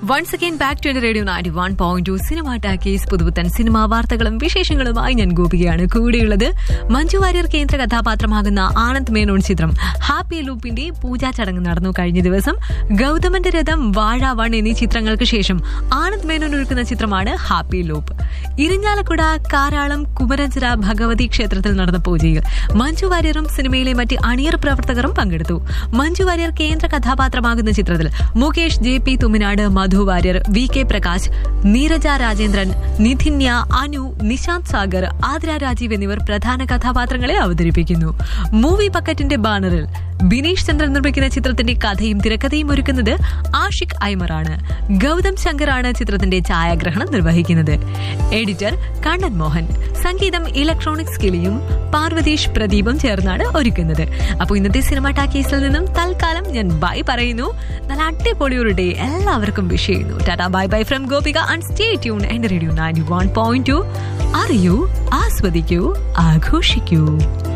once again back to എന്റെ radio ninety one point two cinema talkies പുതുപുത്തൻ cinema വാർത്തകളും വിശേഷങ്ങളുമായി ഞാൻ ഗോപികയാണ് കൂടെയുള്ളത് മഞ്ജു വാര്യർ കേന്ദ്ര കഥാപാത്രമാകുന്ന ആനന്ദ് മേനോൻ ചിത്രം ഹാപ്പി ലൂപ്പിന്റെ പൂജാ ചടങ്ങ് നടന്നു കഴിഞ്ഞ ദിവസം ഗൗതമന്റെ രഥം വാഴ വൺ എന്നീ ചിത്രങ്ങൾക്ക് ശേഷം ആനന്ദ് മേനോൻ ഒരുക്കുന്ന ചിത്രമാണ് ഹാപ്പി ലൂപ്പ് ഇരിഞ്ഞാലക്കുട കാരാളം കുമരഞ്ചിറ ഭഗവതി ക്ഷേത്രത്തിൽ നടന്ന പൂജയിൽ മഞ്ജു വാര്യറും സിനിമയിലെ മറ്റ് അണിയർ പ്രവർത്തകരും പങ്കെടുത്തു മഞ്ജു വാര്യർ കേന്ദ്ര കഥാപാത്രമാകുന്ന ചിത്രത്തിൽ Mukesh J P Thuminad Madhu Warrier V K Prakash Neeraja Rajendran Nidhinya Anu Nishanth Sagar Athira Rajeev എന്നിവർ പ്രധാന കഥാപാത്രങ്ങളെ അവതരിപ്പിക്കുന്നു മൂവി ബക്കറ്റിന്റെ ബാനറിൽ ബിനീഷ് ചന്ദ്രൻ നിർമ്മിക്കുന്ന ചിത്രത്തിന്റെ കഥയും തിരക്കഥയും ഒരുക്കുന്നത് ആഷിഖ് ഐമറാണ് ഗൗതം ശങ്കറാണ് ചിത്രത്തിന്റെ ഛായാഗ്രഹണം നിർവഹിക്കുന്നത് എഡിറ്റർ കണ്ണൻ മോഹൻ സംഗീതം ഇലക്ട്രോണിക്സ് കിളിയും പാർവതീഷ് പ്രദീപും ചേർന്നാണ് ഒരുക്കുന്നത് അപ്പോൾ ഇന്നത്തെ സിനിമ ടാക്കീസിൽ നിന്നും തൽക്കാലം ഞാൻ ബൈ പറയുന്നു നല്ല അടിപൊളി ഒരു ഡേ എല്ലാവർക്കും വിഷ് ചെയ്യുന്നു tata bye bye from Gopika and stay tune എന്റെ radio ninety one point two അറിയൂ ആസ്വദിക്കൂ ആഘോഷിക്കൂ